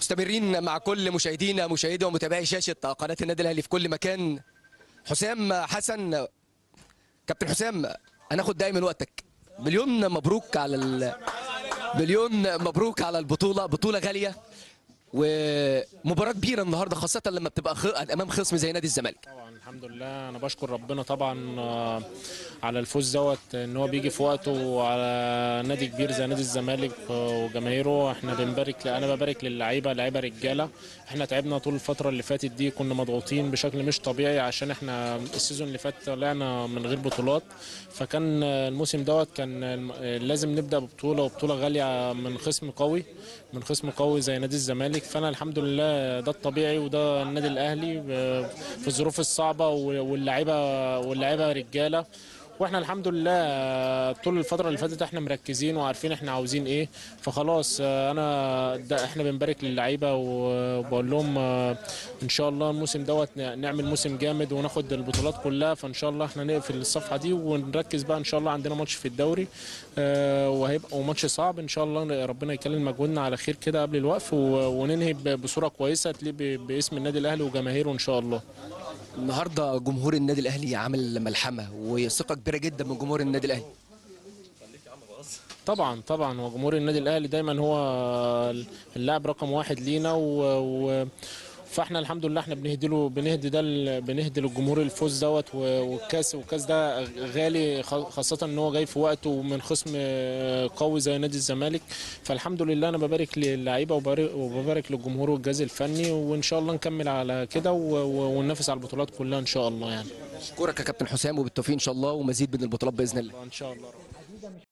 مستمرين مع كل مشاهدينا مشاهدي ومتابعي شاشه قناه النادي الاهلي في كل مكان حسام حسن كابتن حسام هناخد دايما وقتك مليون مبروك على ال... مليون مبروك على البطوله بطوله غاليه ومباراه كبيره النهارده خاصه لما بتبقى خ... امام خصم زي نادي الزمالك طبعا الحمد لله انا بشكر ربنا طبعا آه، على الفوز دوت ان هو بيجي في وقته وعلى نادي كبير زي نادي الزمالك آه، وجماهيره احنا بنبارك انا ببارك للعيبه لعيبه رجاله احنا تعبنا طول الفتره اللي فاتت دي كنا مضغوطين بشكل مش طبيعي عشان احنا السيزون اللي فات طلعنا من غير بطولات فكان آه، الموسم دوت كان الم- آه، لازم نبدا ببطوله وبطوله غاليه من خصم قوي من خصم قوي زي نادي الزمالك فانا الحمد لله ده الطبيعي وده النادي الاهلي ب- في الظروف الصعبه واللعيبه واللعيبه رجاله واحنا الحمد لله طول الفتره اللي فاتت احنا مركزين وعارفين احنا عاوزين ايه فخلاص آه، انا ده احنا بنبارك للعيبه وبقول لهم آه، ان شاء الله الموسم دوت ن- نعمل موسم جامد وناخد البطولات كلها فان شاء الله احنا نقفل الصفحه دي ونركز بقى ان شاء الله عندنا ماتش في الدوري آه، وهيبقى ماتش صعب ان شاء الله ربنا يكلم مجهودنا على خير كده قبل الوقف و- وننهي ب- بصوره كويسه تليق ب- باسم النادي الاهلي وجماهيره ان شاء الله النهارده جمهور النادي الاهلي عامل ملحمه وثقه كبيره جدا من جمهور النادي الاهلي طبعا طبعا وجمهور النادي الاهلي دايما هو اللاعب رقم واحد لينا و... و... فاحنا الحمد لله احنا بنهدي له بنهدي ده ال- بنهدي للجمهور الفوز دوت و- والكاس والكاس ده غالي خ- خاصه ان هو جاي في وقته ومن خصم قوي زي نادي الزمالك فالحمد لله انا ببارك للعيبه وببارك, وببارك للجمهور والجهاز الفني وان شاء الله نكمل على كده و- و- وننافس على البطولات كلها ان شاء الله يعني اشكرك يا كابتن حسام وبالتوفيق ان شاء الله ومزيد من البطولات باذن الله ان شاء الله